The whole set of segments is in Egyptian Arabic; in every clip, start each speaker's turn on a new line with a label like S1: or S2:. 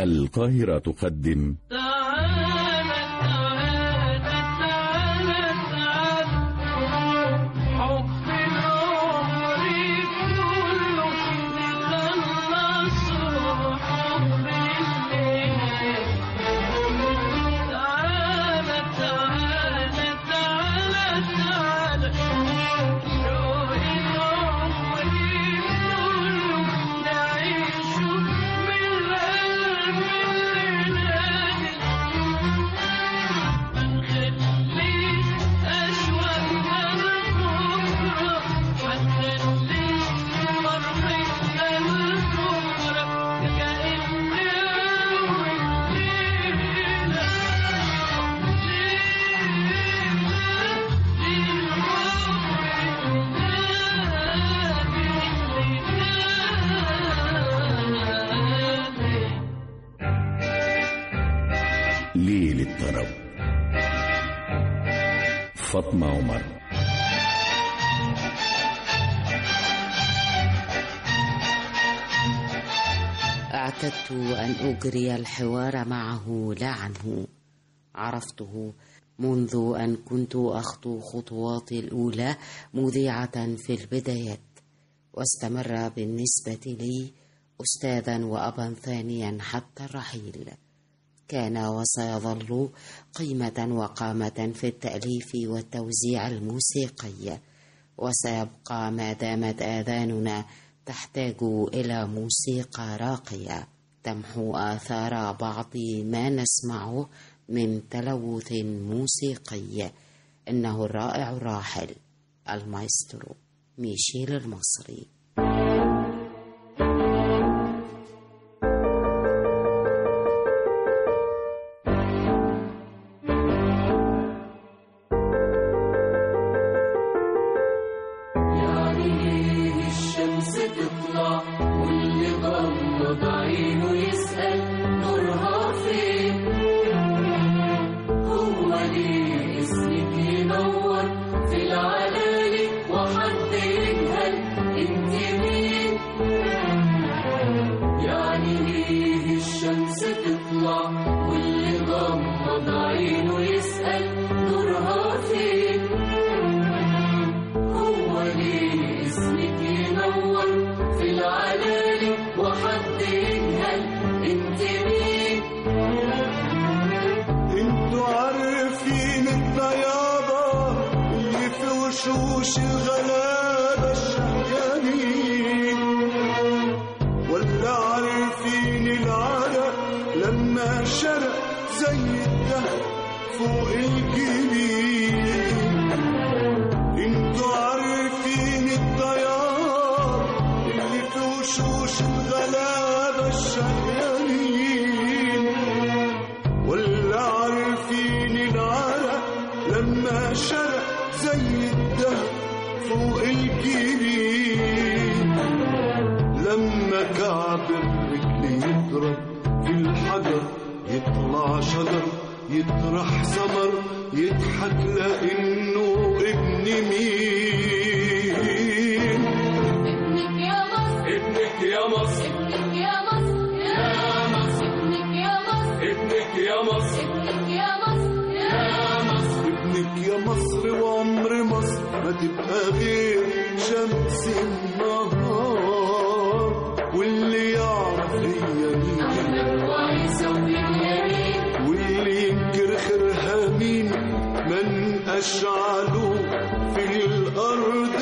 S1: القاهرة تقدم
S2: تعالى تعالى تعالى تعالى حب العمر كله نخلصه حب الليل تعالى تعالى تعالى تعالى شوق العمر كله نعيشه من القلب اللي منخليش أشواقنا لبكرة منخليش فرحتنا لبكرة كأن أول ليلة ليلة
S1: ليل الطرب فاطمة عمر
S3: اعتدت ان اجري الحوار معه لا عنه عرفته منذ ان كنت اخطو خطواتي الاولى مذيعه في البدايات واستمر بالنسبه لي استاذا وابا ثانيا حتى الرحيل كان وسيظل قيمه وقامه في التاليف والتوزيع الموسيقي وسيبقى ما دامت آذاننا تحتاج إلى موسيقى راقية تمحو آثار بعض ما نسمعه من تلوث موسيقي إنه الرائع الراحل المايسترو ميشيل المصري
S2: يعني ليه الشمس تطلع واللي غمض عينه يسأل نورها فين هو ليه اسمك ينور في العلالي وحد يجهل انت مين يعني ليه الشمس تطلع واللي غمض عينه يسأل نورها فين هو ليه اسمك ينور في العلالي وحد يجهل انت مين
S4: انتوا عارفين الطيابة اللي في وشوش الغلابة الشقيانين ولا عارفين العرق لما شرق زي الدهب فوق الجبين انتوا عارفين الطيار اللي في وشوش الغلابة الشقيانين ولا عارفين العرق لما شرق زي الدهب فوق الجبين لما كعب الرجل يضرب في الحجر يطلع شجر يطرح ثمر يضحك لانه ابن مين
S2: ابنك يا مصر
S4: ابنك يا مصر
S2: ابنك يا مصر يا مصر ابنك يا مصر
S4: ابنك يا مصر
S2: ابنك يا مصر يا مصر
S4: ابنك يا مصر وعمر مصر ما تبقى غير شمس النهار واللي يعرف هي مين
S2: وعيسى وبنيامين
S4: واللي ينكر خيرها مين من أشعله في الأرض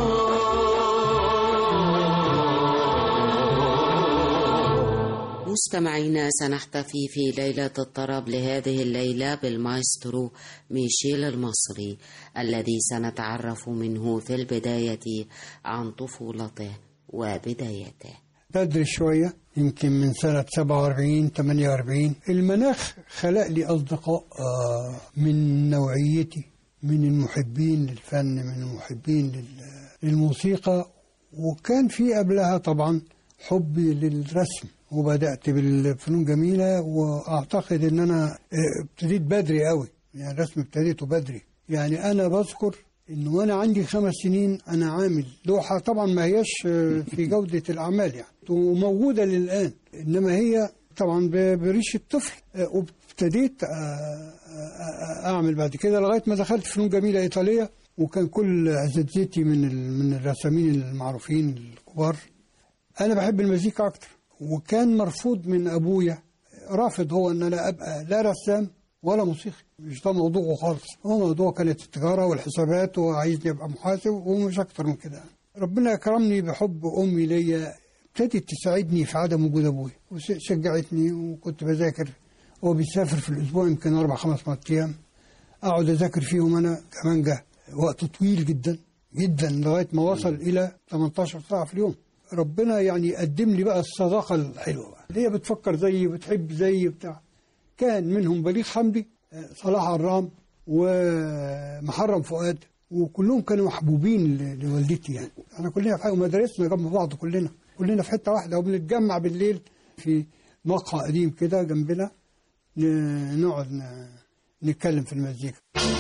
S4: نار
S3: مستمعينا سنحتفي في ليلة الطرب لهذه الليلة بالمايسترو ميشيل المصري الذي سنتعرف منه في البداية عن طفولته وبدايته
S5: بدري شوية يمكن من سنة 47 48 المناخ خلق لي أصدقاء آه، من نوعيتي من المحبين للفن من المحبين لل- للموسيقى وكان في قبلها طبعا حبي للرسم وبدأت بالفنون جميلة وأعتقد إن أنا آه، ابتديت بدري قوي يعني الرسم ابتديته بدري يعني أنا بذكر إنه وأنا عندي خمس سنين أنا عامل لوحة طبعا ما هياش آه، في جودة الأعمال يعني وموجودة للآن إنما هي طبعا ب- بريش الطفل آه، وابتديت آه، آه، آه، اعمل بعد كده لغايه ما دخلت فنون جميله ايطاليه وكان كل اساتذتي من ال- من الرسامين المعروفين الكبار انا بحب المزيكا اكتر وكان مرفوض من ابويا رافض هو ان انا ابقى لا رسام ولا موسيقي مش ده موضوعه خالص هو موضوع كانت التجاره والحسابات وعايزني ابقى محاسب ومش اكتر من كده ربنا اكرمني بحب امي ليا ابتدت تساعدني في عدم وجود ابويا وشجعتني وكنت بذاكر هو بيسافر في الاسبوع يمكن اربع خمس مرات ايام اقعد اذاكر فيهم انا كمانجا وقت طويل جدا جدا لغايه ما وصل الى 18 ساعه في اليوم ربنا يعني قدم لي بقى الصداقه الحلوه بقى اللي هي بتفكر زيي بتحب زيي بتاع كان منهم بليغ حمدي آه، صلاح عرام ومحرم فؤاد وكلهم كانوا محبوبين ل- لوالدتي يعني احنا كلنا في حاجه مدارسنا جنب بعض كلنا كلنا في حته واحده وبنتجمع بالليل في مقهى قديم كده جنبنا ن- نقعد ن- نتكلم في المزيكا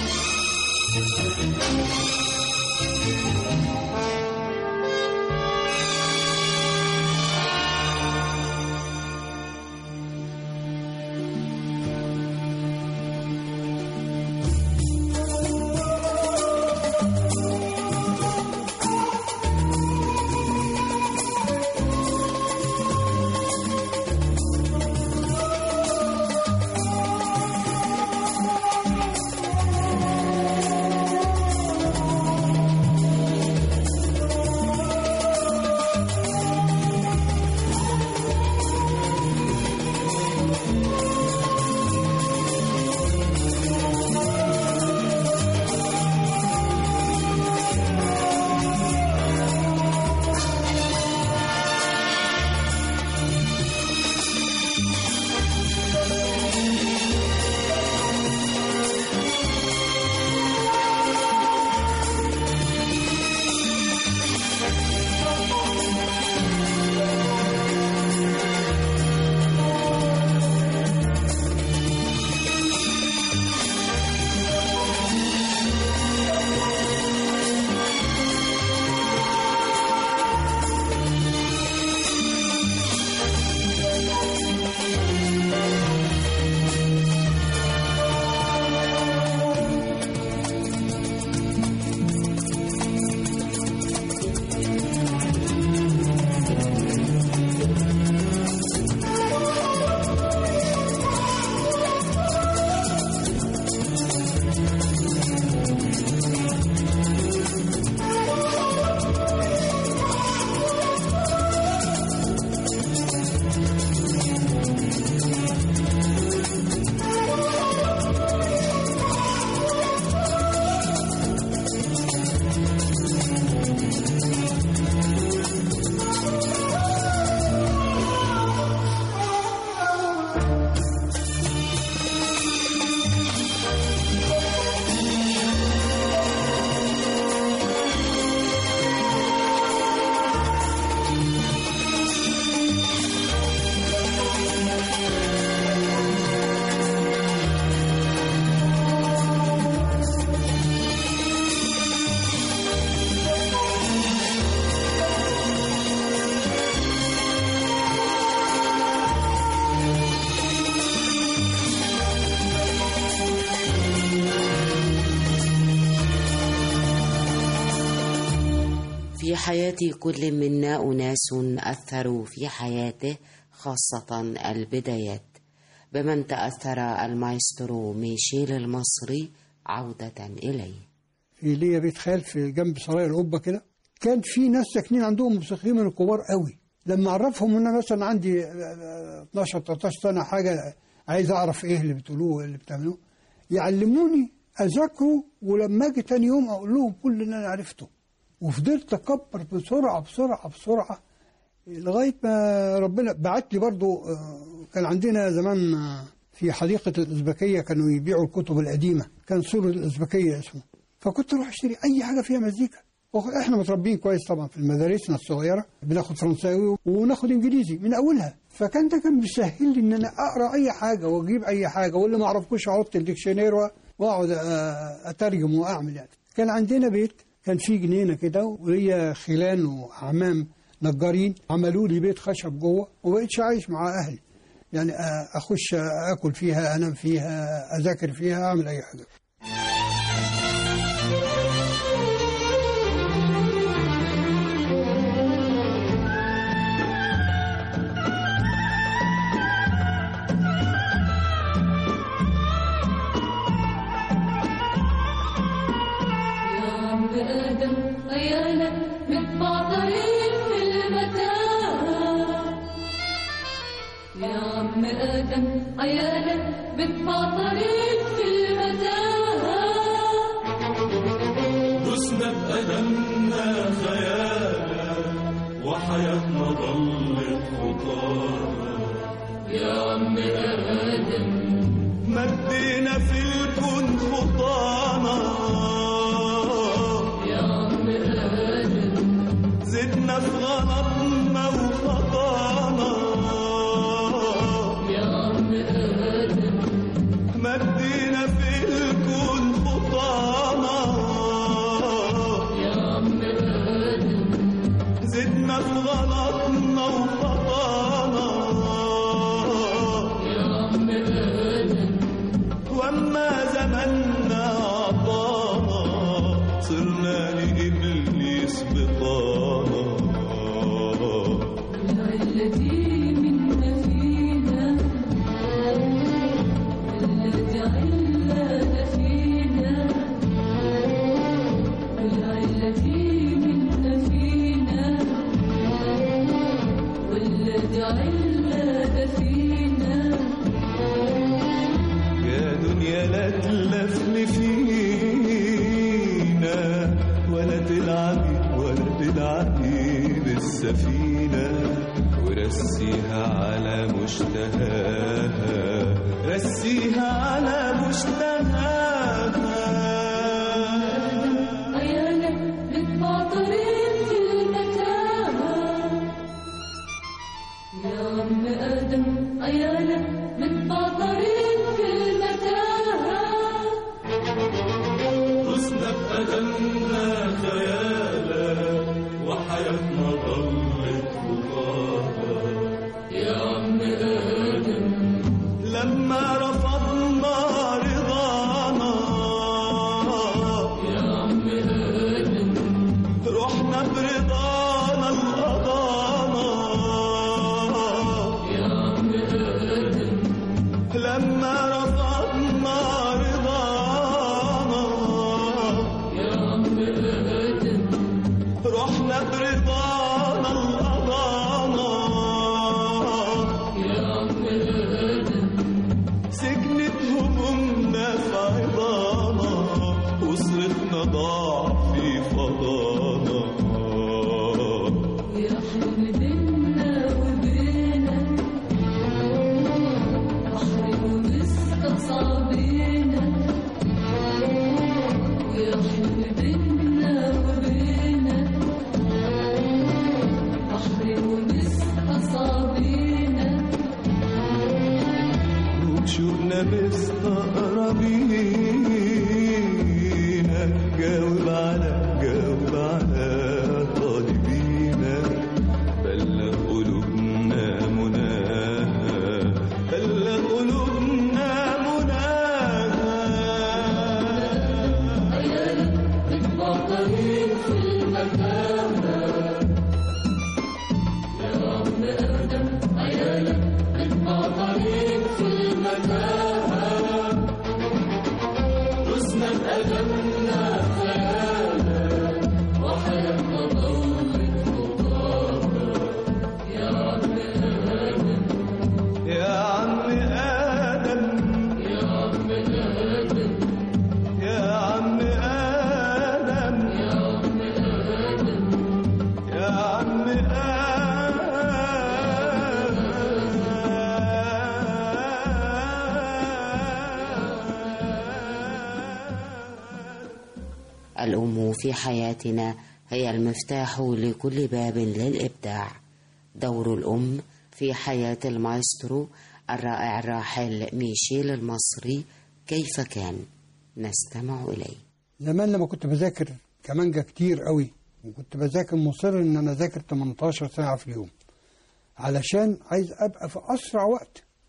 S3: في حياة كل منا أناس أثروا في حياته خاصة البدايات بمن تأثر المايسترو ميشيل المصري عودة إليه
S5: في ليا بيت خال في جنب سرايا القبه كده كان في ناس ساكنين عندهم موسيقيين من الكبار قوي لما عرفهم ان انا مثلا عندي آه، 12 13 سنه حاجه عايز اعرف ايه اللي بتقولوه اللي بتعملوه يعلموني اذاكره ولما اجي تاني يوم اقول لهم كل اللي انا عرفته وفضلت اكبر بسرعه بسرعه بسرعه لغايه ما ربنا بعت لي برضو آه، كان عندنا زمان آه، في حديقه الازبكيه كانوا يبيعوا الكتب القديمه كان سور الازبكيه اسمه فكنت اروح اشتري اي حاجه فيها مزيكا وخ- احنا متربيين كويس طبعا في مدارسنا الصغيره بناخد فرنساوي وناخد انجليزي من اولها فكان ده كان بيسهل لي ان انا اقرا اي حاجه واجيب اي حاجه واللي ما اعرفوش احط الديكشنير و- واقعد آه، اترجم واعمل يعني كان عندنا بيت كان فيه جنينه كده وهي خلان واعمام نجارين عملوا لي بيت خشب جوه وبقيتش عايش مع اهلي يعني آه، اخش اكل فيها انام فيها اذاكر فيها اعمل اي حاجه
S2: يا عم آدم عيالك متبعترين في المتاهة يا عم آدم عيالك متبعترين في المتاهة
S4: دسنا بقدمنا خيالا وحياتنا ضلت خطانا
S2: يا عم آدم
S4: مدينا في الكون خطانا
S2: يا عم آدم
S4: زدنا في غلطنا وخطانا
S2: يا عم آدم
S4: مدينا في الكون خطانا
S2: يا عم آدم
S4: زدنا في غلطنا وخطانا
S2: يا عم آدم
S4: واما زمننا عطانا صرنا لابليس بطانا
S2: التي منا فينا الذي علنا فينا التي منا فينا والذي علنا فينا
S4: يا دنيا لا تلفلي فينا ولا تلعبي ولا تلعبي بالسفينة ورسيها على مشتهاها رسيها على مشتهاها
S2: عيالك متبعترين في المتاهة يا عم آدم عيالك متبعترين في المتاهة
S4: حسنا بقدمنا خيالا وحياتنا ضلت خطاها
S2: يا عم آدم
S4: لما رفضنا رضانا
S2: يا عم آدم
S4: رحنا برضانا القضانا
S2: يا عم آدم
S4: لما رفضنا رضانا
S2: يا عم آدم
S4: رحنا برضانا القضانا
S2: يا عم آدم
S4: سكنت همومنا في عظانا وصرفنا ضاع في فضانا
S2: يا حلم بينا وبينك بحر ومسقط بينك ويا حلم بينا وبينك بحر ومسقط بينك
S4: وشوقنا مستقربينا جاوب على جاوب على طالبينا بلغ قلوبنا مناها بلغ قلوبنا مناها
S2: عيالك متبعترين في المتاهة يا عم آدم عيالك متبعترين في المتاهة حسنا بقدمنا خيالا وحياتنا ضلت خطاها يا عم آدم
S4: يا عم آدم
S2: يا عم آدم
S4: يا عم آدم
S2: يا عم آدم
S4: يا عم آدم
S3: الأم في حياتنا هي المفتاح لكل باب للإبداع دور الأم في حياة المايسترو الرائع الراحل ميشيل المصري كيف كان نستمع إليه
S5: زمان لما كنت بذاكر كمانجا كتير قوي وكنت بذاكر مصر ان انا اذاكر 18 ساعه في اليوم علشان عايز ابقى في اسرع وقت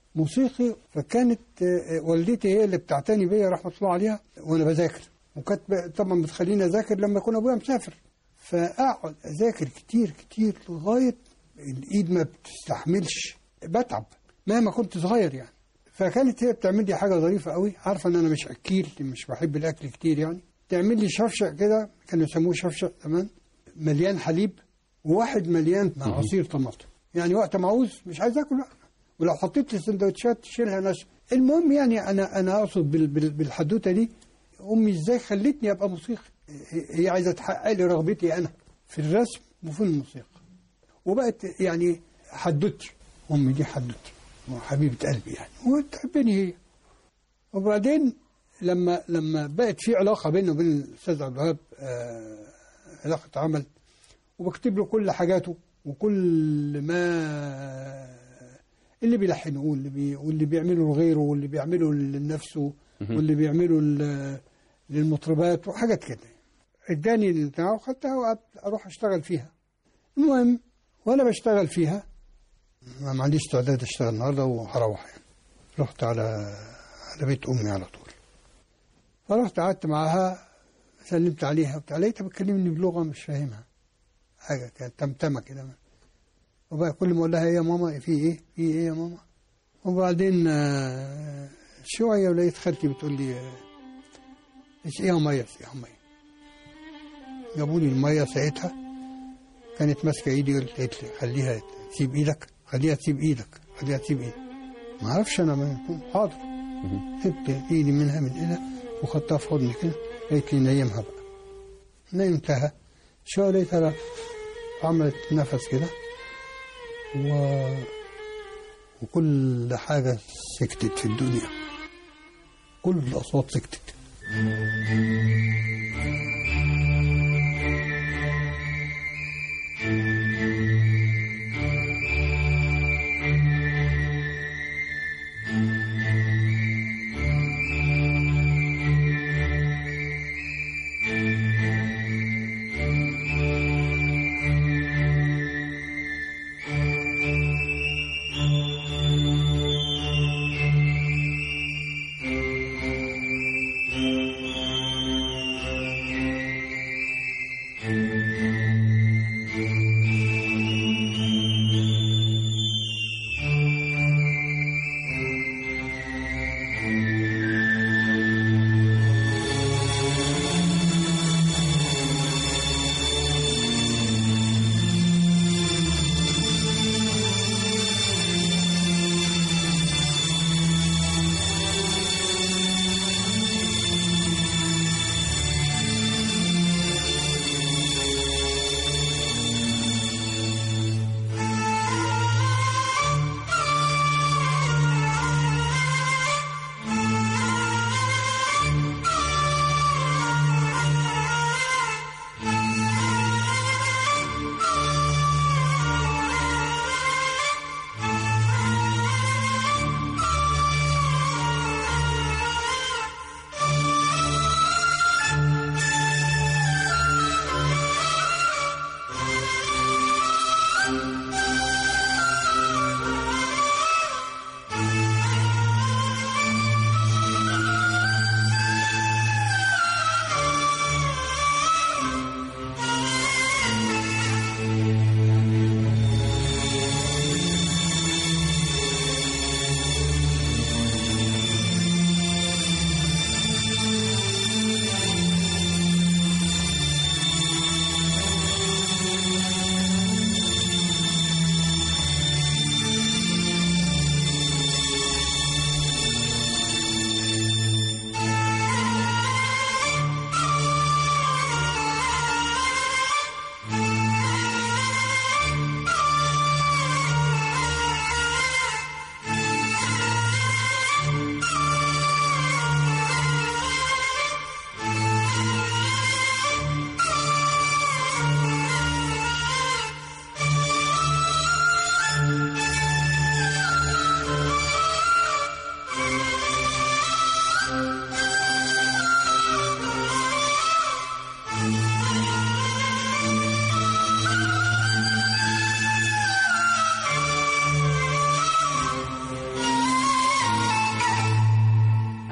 S5: موسيقي فكانت آه، والدتي هي اللي بتعتني بيا رحمه الله عليها وانا بذاكر وكانت ب- طبعا بتخليني اذاكر لما يكون ابويا مسافر فاقعد اذاكر كتير كتير لغايه الايد ما بتستحملش بتعب مهما كنت صغير يعني فكانت هي بتعمل لي حاجه ظريفه قوي عارفه ان انا مش اكيل مش بحب الاكل كتير يعني تعمل لي شفشق كده كانوا يسموه شفشق زمان مليان حليب وواحد مليان مع عصير طماطم يعني وقت ما عاوز مش عايز اكل لا ولو حطيت لي سندوتشات تشيلها ناس المهم يعني انا انا اقصد بال- بال- بالحدوته دي امي ازاي خلتني ابقى موسيقي هي- هي عايزه تحقق لي رغبتي انا في الرسم وفي الموسيقى وبقت يعني حدوتي امي دي حدوتي وحبيبه قلبي يعني وتحبني هي وبعدين لما لما بقت في علاقه بيني وبين الاستاذ عبد الوهاب آه، علاقه عمل وبكتب له كل حاجاته وكل ما اللي بيلحنه واللي بي واللي بيعمله لغيره واللي بيعمله لنفسه واللي بيعمله ل- للمطربات وحاجات كده اداني البتاع وخدتها وقعدت اروح اشتغل فيها المهم وانا بشتغل فيها ما ما عنديش استعداد اشتغل النهارده وهروح يعني رحت على على بيت امي على طول فرحت قعدت معاها سلمت عليها وبتاع لقيتها بتكلمني بلغه مش فاهمها حاجه كانت تمتمه كده وبقى كل ما اقول لها إيه يا ماما في ايه في ايه يا ماما وبعدين آه، شويه ولقيت خالتي بتقول لي آه، ايش ايه ميه ايه ميه جابوا لي الميه ساعتها كانت ماسكه ايدي قلت قالت لي خليها تسيب ايدك خليها تسيب ايدك خليها تسيب ايدك ما اعرفش انا ما حاضر سبت ايدي منها من هنا وخدتها في حضني كده قالت لي نيمها بقى نيمتها شويه لقيتها عملت نفس كده و... وكل حاجة سكتت في الدنيا كل الأصوات سكتت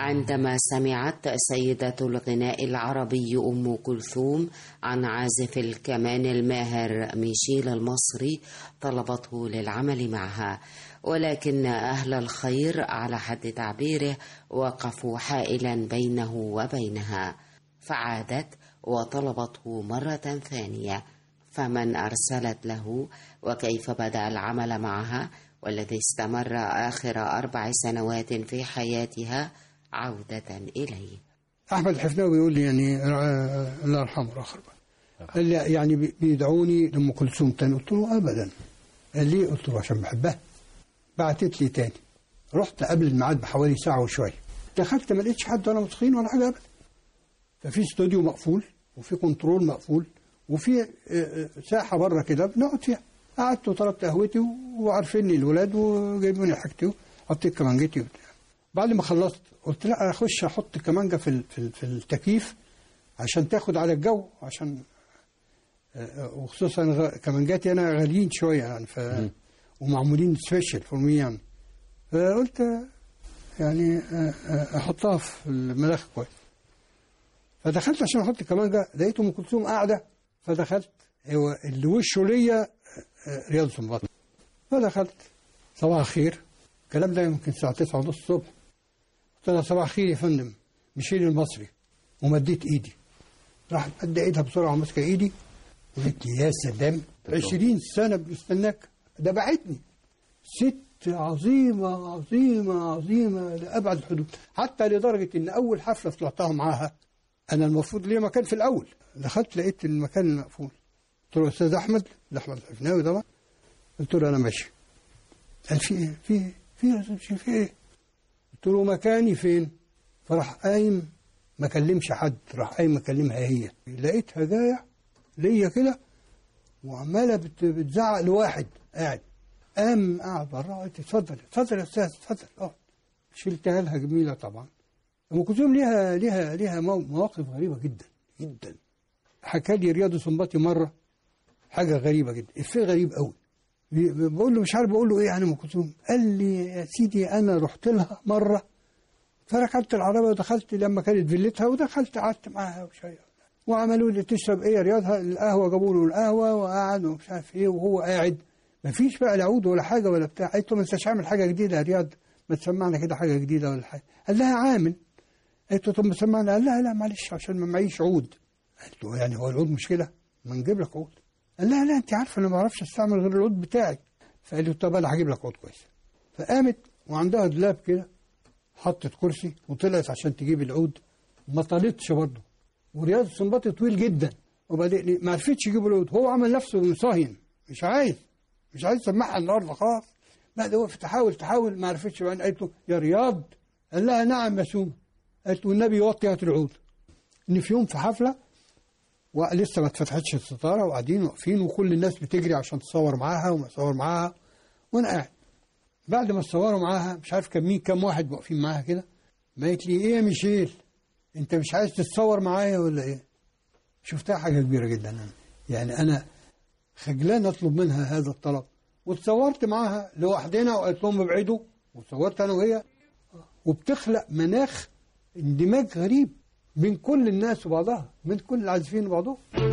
S3: عندما سمعت سيدة الغناء العربي أم كلثوم عن عازف الكمان الماهر ميشيل المصري طلبته للعمل معها ولكن أهل الخير على حد تعبيره وقفوا حائلا بينه وبينها فعادت وطلبته مرة ثانية فمن أرسلت له وكيف بدأ العمل معها والذي استمر آخر أربع سنوات في حياتها عودة إليه
S5: احمد الحفناوي بيقول لي يعني آه، الله يرحمه الاخر بقى. قال لي يعني بي- بيدعوني لام كلثوم تاني قلت له ابدا قال لي قلت له عشان بحبها بعتت لي تاني رحت قبل الميعاد بحوالي ساعه وشويه دخلت ما لقيتش حد ولا موسيقيين ولا حاجه ابدا ففي استوديو مقفول وفي كنترول مقفول وفي آه، آه، ساحه بره كده بنقعد فيها قعدت وطلبت قهوتي وعارفيني الولاد وجايبوني حاجتي وحطيت كمانجتي وبتاع بعد ما خلصت قلت لا اخش احط الكمانجه في ال- في ال- في التكييف عشان تاخد على الجو عشان آه، وخصوصا غ- كمانجاتي انا غاليين شويه يعني ف ومعمولين سبيشال فور مي يعني فقلت آه، يعني آه، آه، احطها في المناخ كويس فدخلت عشان احط الكمانجه لقيت ام كلثوم قاعده فدخلت هو اللي وشه ليا آه، آه، رياض سنباط فدخلت صباح الخير الكلام ده يمكن الساعه 9 ونص الصبح قلت لها صباح الخير يا فندم مشيل المصري ومديت ايدي راحت مد ايدها بسرعه وماسكه ايدي وقالت لي يا سلام 20 سنه بنستناك ده بعتني ست عظيمة عظيمة عظيمة لأبعد الحدود حتى لدرجة إن أول حفلة طلعتها معاها أنا المفروض ليا مكان في الأول دخلت لقيت المكان مقفول قلت له أستاذ أحمد لأحمد الحفناوي طبعا قلت له أنا ماشي قال في إيه؟ في إيه؟ في إيه يا أستاذ بشير؟ في إيه؟ قلت له مكاني فين؟ فراح قايم ما كلمش حد راح قايم مكلمها هي لقيتها جايه ليا كده وعماله بت- بتزعق لواحد قاعد قام قاعد بره قلت اتفضل اتفضل يا استاذ اتفضل اقعد شلتها لها جميله طبعا ام كلثوم ليها ليها ليها مو- مواقف غريبه جدا جدا حكى لي رياض سنباطي مره حاجه غريبه جدا افيه غريب قوي بي- بقول له مش عارف بقول له ايه يعني ام كلثوم قال لي يا سيدي انا رحت لها مره فركبت العربيه ودخلت لما كانت فيلتها ودخلت قعدت معاها وشويه وعملوا لي تشرب ايه يا رياض القهوه جابوا له القهوه وقعد ومش عارف ايه وهو قاعد ما فيش بقى لا عود ولا حاجه ولا بتاع قلت له ما انتش عامل حاجه جديده يا رياض ما تسمعنا كده حاجه جديده ولا حاجه قال لها عامل قلت له طب ما سمعنا قال لا لا معلش عشان ما معيش عود قلت له يعني هو العود مشكله ما نجيب لك عود قال لا لا انت عارفه انا ما بعرفش استعمل غير العود بتاعي فقال لي طب انا هجيب لك عود كويس فقامت وعندها دولاب كده حطت كرسي وطلعت عشان تجيب العود ما طالتش برضه ورياض السنباطي طويل جدا وبعدين ما عرفتش يجيب العود هو عمل نفسه مصاهن مش عايز مش عايز يسمعها النهارده خلاص لا ده وقفت تحاول تحاول ما عرفتش بعدين قالت له يا رياض قال لها نعم يا سومه قالت له النبي يوطي هات العود ان في يوم في حفله ولسه ما اتفتحتش الستاره وقاعدين واقفين وكل الناس بتجري عشان تصور معاها وما تصور معاها وانا قاعد بعد ما تصوروا معاها مش عارف كان مين كام واحد واقفين معاها كده قالت لي ايه يا ميشيل انت مش عايز تتصور معايا ولا ايه شفتها حاجه كبيره جدا أنا. يعني انا خجلان اطلب منها هذا الطلب وتصورت معاها لوحدنا وقالت لهم ابعدوا وصورت انا وهي وبتخلق مناخ اندماج غريب بين كل الناس وبعضها بين كل العازفين وبعضهم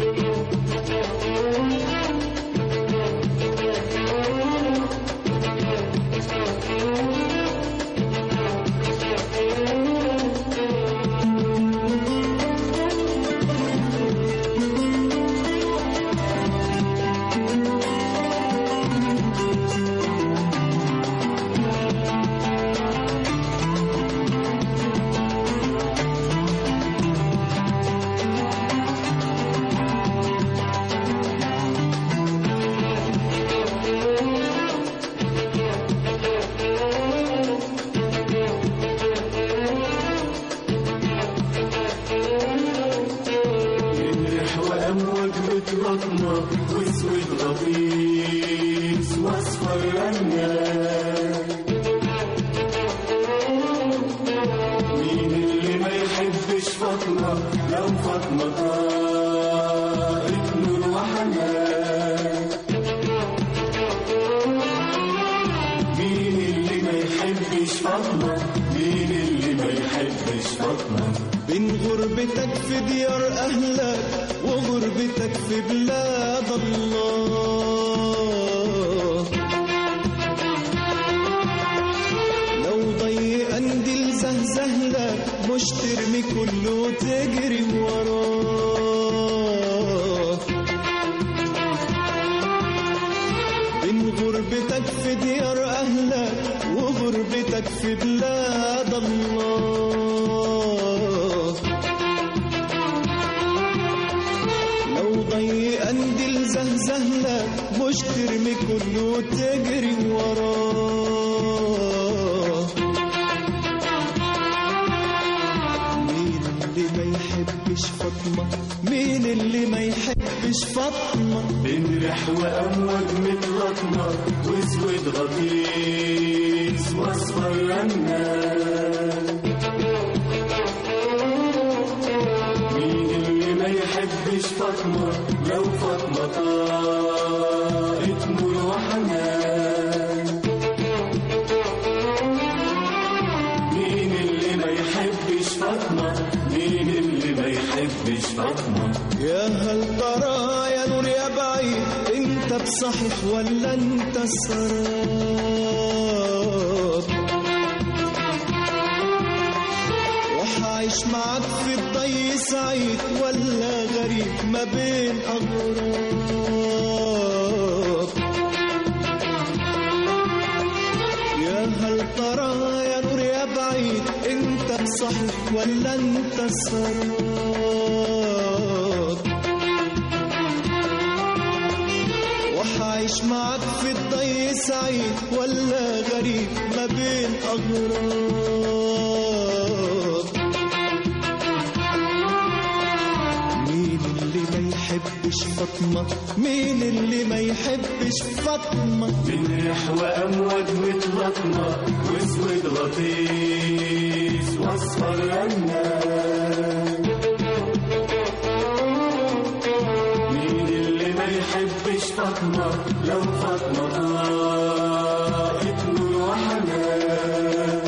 S4: ينرح وأمواج بتغطنا واسود غطيس واصفر رنان مين اللي ما يحبش فاطمة لو فاطمة طارت نور وحنان مين اللي ما يحبش فاطمة مين اللي ما يحبش يحبش فاطمة بين غربتك في ديار أهلك وغربتك في بلاد الله لو ضيق اندل زهزهلك مش ترمي كله وتجري وراه بين غربتك في ديار اهلك وغربتك في بلاد الله لو ضيق اندل زهزهلك مش ترمي كله وتجري وراه مين اللي ما يحبش فاطمة مين اللي ما يحبش فاطمة بنرح وأمواج متلطمة واسود غطيس واصفر رنان مين اللي ما يحبش فاطمة لو فاطمة طارت نور وحنان مين اللي ما يحبش فاطمة مين اللي ما يحبش فاطمة يا هل ترى يا نور يا بعيد انت بصحيح ولا انت سراب وحعيش معاك في الضي سعيد ولا غريب ما بين أغراب يا هل ترى يا نور يا بعيد انت بصحيح ولا انت سراب وحعيش معاك في الضي سعيد ولا غريب ما بين أغراب مين اللي ما يحبش فاطمة مين اللي ما يحبش فاطمة بنرح وأمواج متلطمة واسود غطيس واصفر رنان مين اللي ما يحبش فاطمة لو فاطمة طاقت نور وحنان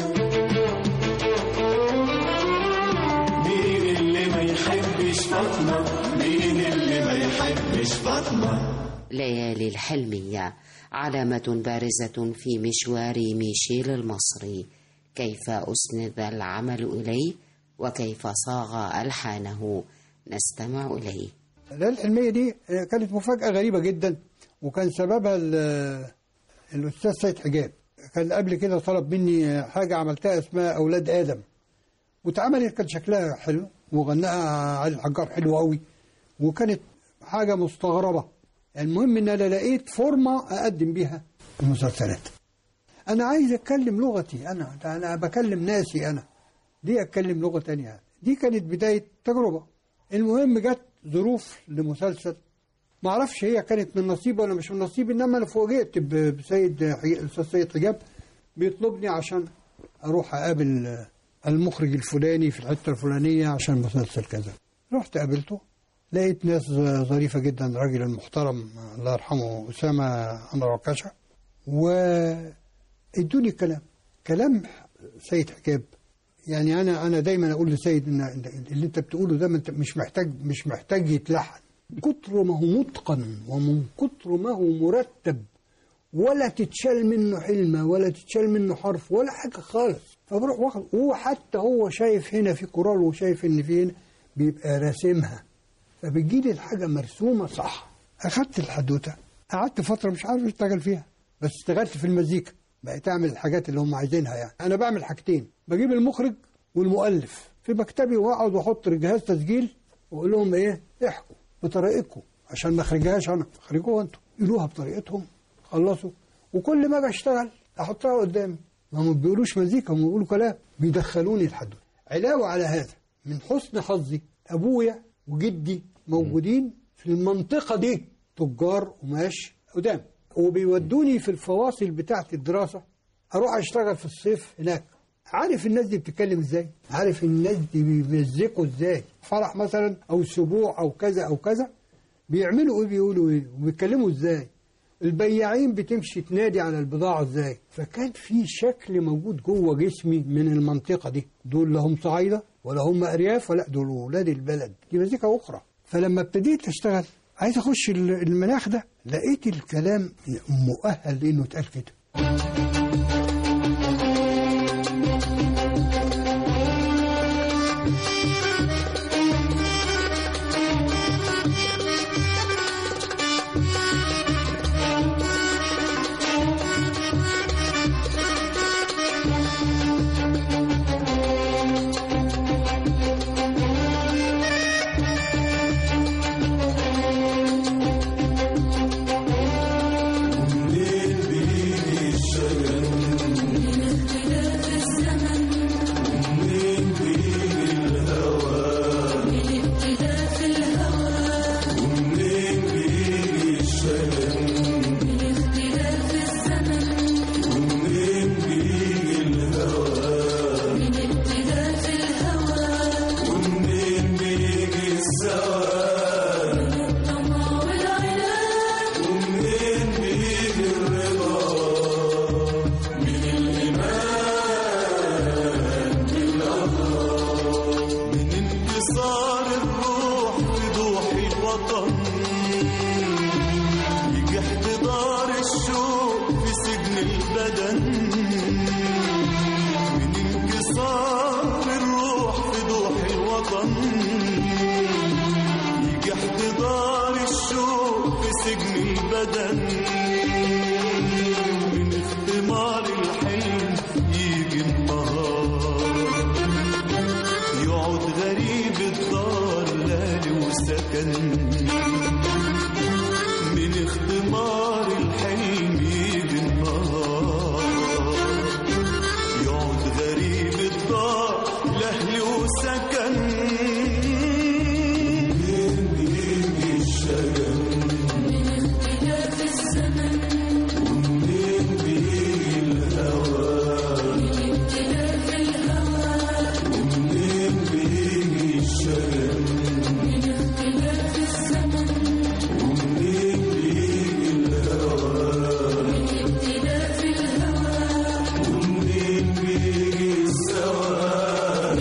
S4: مين اللي ما يحبش فاطمة مين اللي ما يحبش فاطمة
S3: ليالي الحلمية علامة بارزة في مشوار ميشيل المصري كيف أسند العمل إليه وكيف صاغ ألحانه نستمع إليه
S5: الليالي الحلمية دي كانت مفاجأة غريبة جدا وكان سببها ال- الأستاذ سيد حجاب كان قبل كده طلب مني حاجة عملتها اسمها أولاد آدم واتعملت كان شكلها حلو وغناها علي الحجار حلو قوي وكانت حاجة مستغربة المهم ان انا لقيت فورمة اقدم بيها المسلسلات انا عايز اتكلم لغتي انا ده انا بكلم ناسي انا دي اتكلم لغة تانية دي كانت بداية تجربة المهم جت ظروف لمسلسل ما اعرفش هي كانت من نصيب ولا مش من نصيب انما انا فوجئت ب- بسيد حي- الاستاذ سيد حجاب بيطلبني عشان اروح اقابل المخرج الفلاني في الحته الفلانيه عشان مسلسل كذا رحت قابلته لقيت ناس ظريفه جدا الراجل المحترم الله يرحمه اسامه انور عكاشه وادوني كلام كلام سيد حجاب يعني انا انا دايما اقول لسيد ان إن اللي انت بتقوله ده ما انت مش محتاج مش محتاج يتلحن من كتر ما هو متقن ومن كتر ما هو مرتب ولا تتشال منه حلمة ولا تتشال منه حرف ولا حاجة خالص فبروح واخد هو حتى هو شايف هنا في كورال وشايف ان في هنا بيبقى راسمها فبتجيلي الحاجة مرسومة صح أخدت الحدوتة قعدت فترة مش عارف اشتغل فيها بس اشتغلت في المزيكا بقيت أعمل الحاجات اللي هم عايزينها يعني أنا بعمل حاجتين بجيب المخرج والمؤلف في مكتبي وأقعد وأحط جهاز تسجيل وأقول لهم إيه احكوا بطريقتكم عشان ما أخرجهاش أنا أخرجوها أنتوا يقولوها بطريقتهم خلصوا وكل ما أجي أشتغل أحطها قدامي ما هم بيقولوش مزيكا هم بيقولوا كلام بيدخلوني الحدوتة علاوة على هذا من حسن حظي أبويا وجدي موجودين في المنطقة دي تجار قماش قدام وبيودوني في الفواصل بتاعة الدراسة أروح أشتغل في الصيف هناك عارف الناس دي بتتكلم ازاي عارف الناس دي بيمزقوا ازاي فرح مثلا او سبوع او كذا او كذا بيعملوا ايه بيقولوا ايه وبيتكلموا ازاي البياعين بتمشي تنادي على البضاعة ازاي فكان في شكل موجود جوه جسمي من المنطقة دي دول لا هم صعايدة ولا هم أرياف ولا دول ولاد البلد دي مزيكا أخرى فلما ابتديت أشتغل عايز أخش ال- المناخ ده لقيت الكلام مؤهل لأنه اتقال كده
S4: من انتصار الروح بضوح الوطن يجي احتضار الشوق في سجن البدن من انكسار الروح في ضوح الوطن يجي احتضار الشوق في سجن البدن من اختمار الحلم يجي النهار يقعد غريب الدار لالي وسكن من اختمار الحلم يجي النهار يقعد غريب الدار لأهلي وسكن من بيجي الشجن ومنين بيجي الهوى ومنين بيجي الشجن ومنين بيجي الهوى ومنين بيجي السواد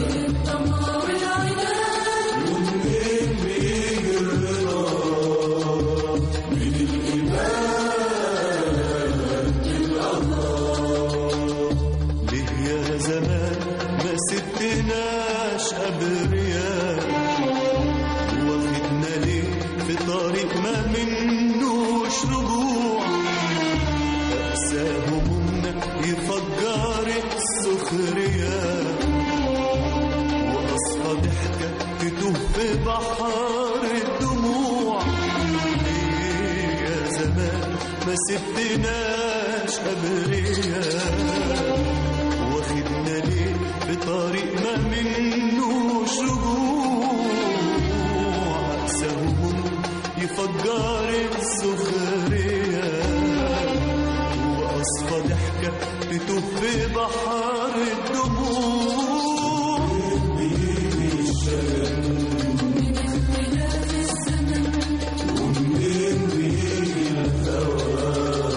S4: ومنين بيجي الرضا من الإيمان ليه يا زمان ما سبتناش أبرياء واخدنا ليه في طريق ما منوش رجوع أقسى همومنا يفجر السخرية وأصفى ضحكة تتوه في بحر الدموع ليه يا زمان ما سبتناش أبرياء واخدنا ليه بطريق ما منوش رجوع أقسى هموم يفجر السخرية وأصفى ضحكة تتوه في بحر الدموع بيجي الشجن ومنين بيجي الهوى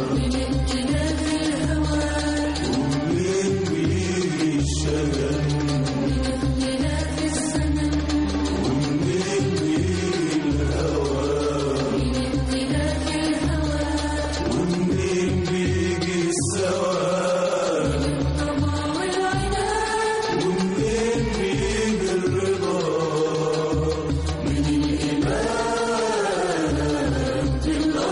S4: ومنين بيجي الشجن ومنين بيجي الهوى ومنين بيجي السواد ومنين بيجي الرضا من الإيمان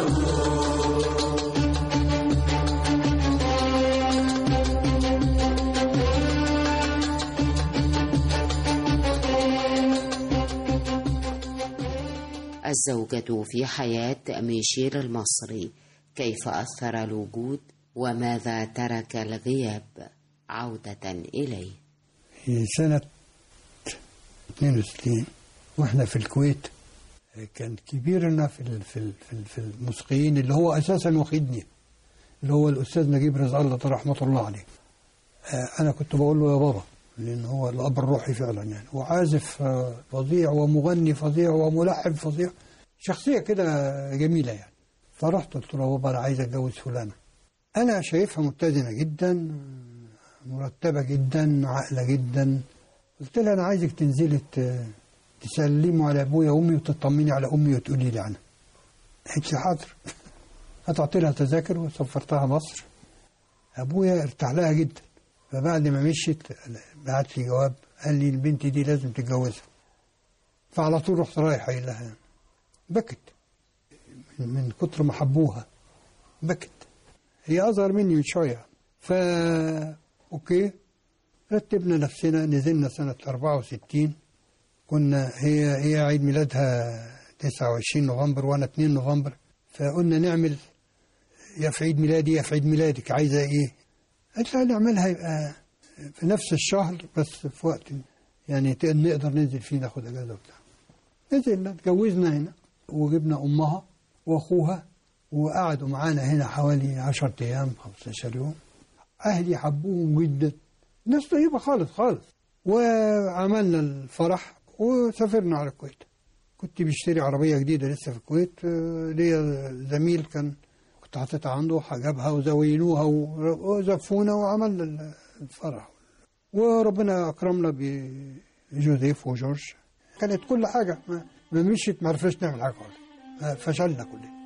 S3: الزوجة في حياة ميشيل المصري كيف أثر الوجود وماذا ترك الغياب عودة إليه
S5: في سنة 62 واحنا في الكويت كان كبيرنا في ال- في ال- في ال- في الموسيقيين اللي هو اساسا واخدني اللي هو الاستاذ نجيب رزق الله رحمه الله عليه آه، انا كنت بقول له يا بابا لان هو الاب الروحي فعلا يعني وعازف آه، فظيع ومغني فظيع وملحن فظيع شخصيه كده جميله يعني فرحت قلت له بابا انا عايز اتجوز فلانه انا شايفها متزنه جدا مرتبه جدا عاقله جدا قلت لها انا عايزك تنزلي ت- تسلموا على ابويا وامي وتطمني على امي وتقولي لي عنها قالت لي حاضر قطعت لها تذاكر وسافرتها مصر ابويا ارتاح لها جدا فبعد ما مشيت بعت لي جواب قال لي البنت دي لازم تتجوزها فعلى طول رحت رايح قايل لها بكت من من كتر ما حبوها بكت هي اصغر مني من شويه فا اوكي رتبنا نفسنا نزلنا سنه 64 كنا هي هي عيد ميلادها 29 نوفمبر وانا 2 نوفمبر فقلنا نعمل يا في عيد ميلادي يا في عيد ميلادك عايزه ايه؟ قالت لها نعملها يبقى في نفس الشهر بس في وقت يعني ت- نقدر ننزل فيه ناخد اجازه وبتاع. نزلنا اتجوزنا هنا وجبنا امها واخوها وقعدوا معانا هنا حوالي 10 ايام 15 يوم. اهلي حبوهم جدا. ناس طيبه خالص خالص. وعملنا الفرح وسافرنا على الكويت. كنت بشتري عربية جديدة لسه في الكويت آه، ليا زميل كان كنت حاططها عنده جابها وزوينوها و- وزفونا وعملنا ال- الفرح وربنا أكرمنا بجوزيف وجورج كانت كل حاجة ما, ما مشيت ما عرفناش نعمل حاجة خالص آه، فشلنا كلنا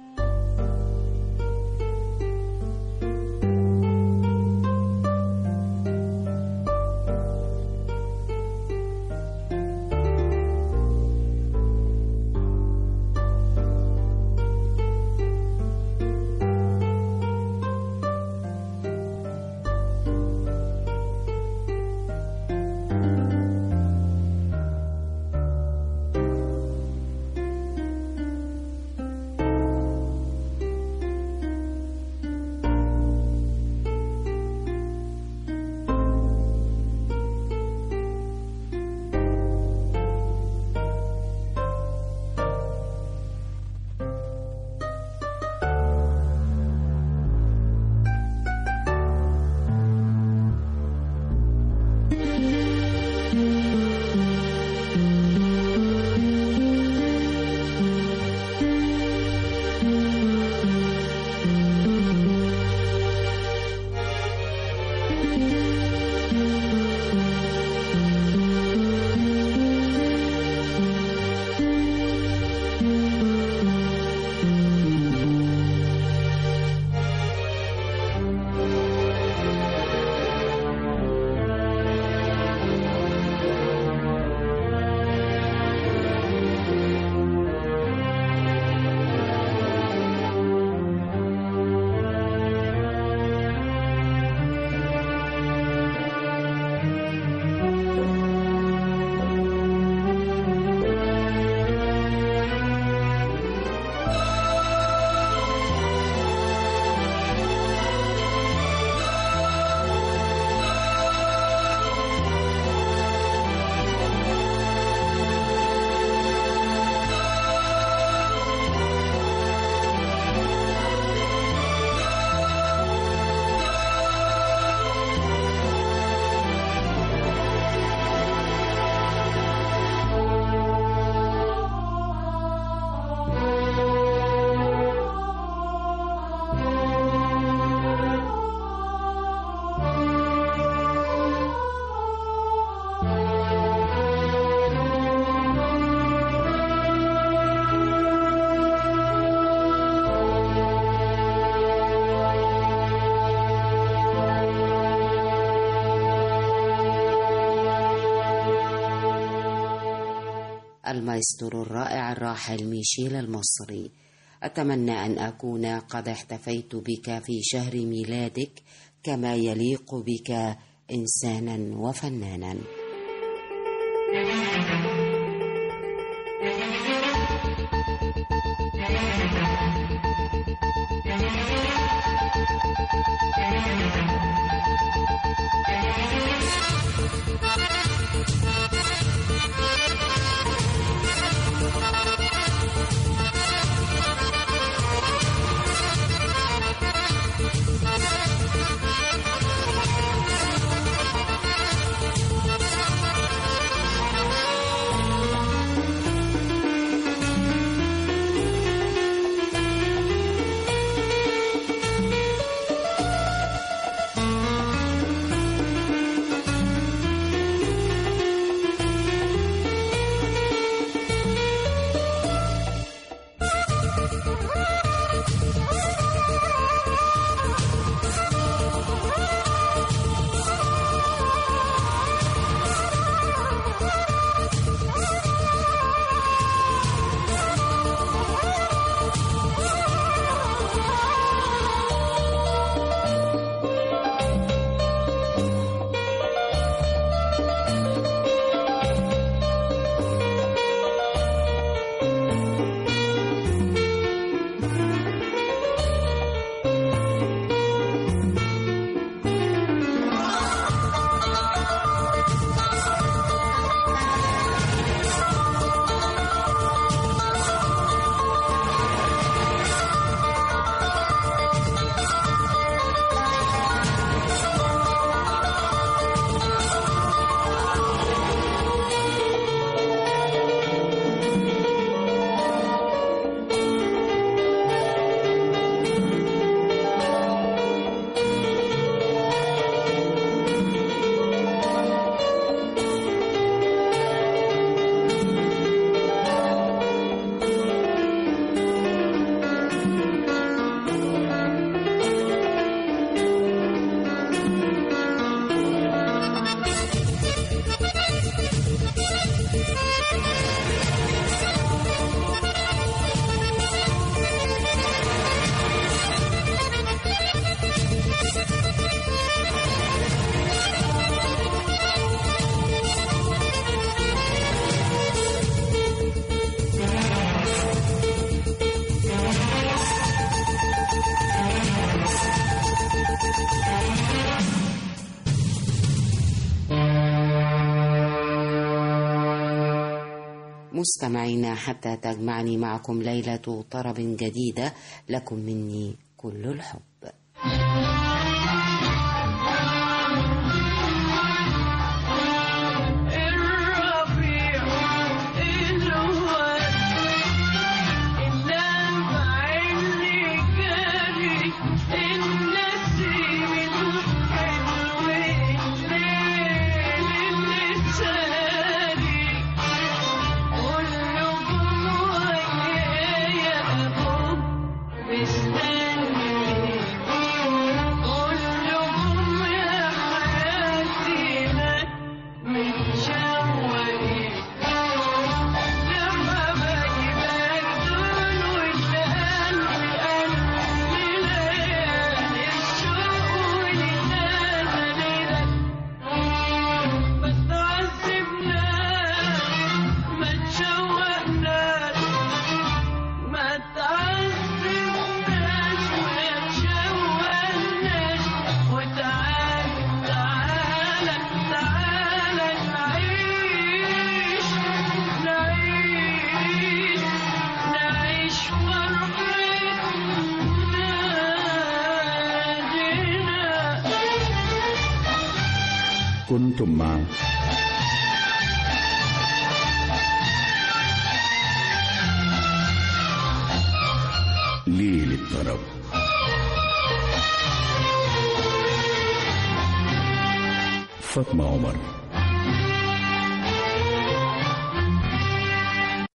S3: المايسترو الرائع الراحل ميشيل المصري أتمنى أن أكون قد احتفيت بك في شهر ميلادك كما يليق بك إنسانا وفنانا مستمعينا حتى تجمعني معكم ليلة طرب جديدة لكم مني كل الحب
S2: الربيع الواد اللمع اللي جاري النسيم الحلو الليل اللي ساري كله جوايا يا ابوك مستني كلهم يا حياتي لك متشوقين لما بجيبك دول والقلب قلب ليالي الشوق ولساني لك ما تعذبناش ما تشوقناش ما تعذبناش ما تشوقناش وتعال تعالى تعالى نعيش نعيش نعيش فرحتنا
S1: كنتم مع ليل الطرب فاطمة عمر